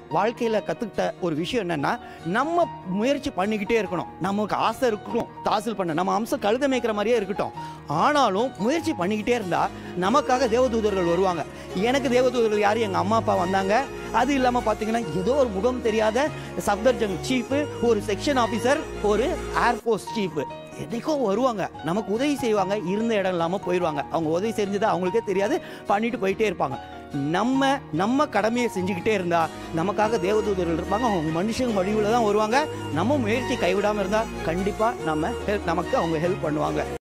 வாழ்க்கையில் கற்றுக்கிட்ட ஒரு விஷயம் என்னன்னா நம்ம முயற்சி பண்ணிக்கிட்டே இருக்கணும் நமக்கு ஆசை இருக்கணும் தாசில் பண்ண நம்ம அம்சம் கழுத மேய்க்கிற மாதிரியே இருக்கட்டும் ஆனாலும் முயற்சி பண்ணிக்கிட்டே இருந்தால் நமக்காக தேவதூதர்கள் வருவாங்க எனக்கு தேவதூதர்கள் யார் எங்கள் அம்மா அப்பா வந்தாங்க அது இல்லாமல் பார்த்தீங்கன்னா ஏதோ ஒரு முகம் தெரியாத சப்தர்ஜங் சீஃபு ஒரு செக்ஷன் ஆஃபீஸர் ஒரு ஏர்ஃபோர்ஸ் சீஃபு என்னைக்கோ வருவாங்க நமக்கு உதவி செய்வாங்க இருந்த இடம் இல்லாமல் போயிடுவாங்க அவங்க உதவி செஞ்சது அவங்களுக்கே தெரியாது பண்ணிட்டு போயிட்டே இருப்பாங்க நம்ம நம்ம கடமையை செஞ்சுக்கிட்டே இருந்தா நமக்காக தேவதூதர்கள் இருப்பாங்க அவங்க மனுஷங்க வடிவில் தான் வருவாங்க நம்ம முயற்சி கைவிடாமல் இருந்தால் கண்டிப்பாக நம்ம ஹெல்ப் நமக்கு அவங்க ஹெல்ப் பண்ணுவாங்க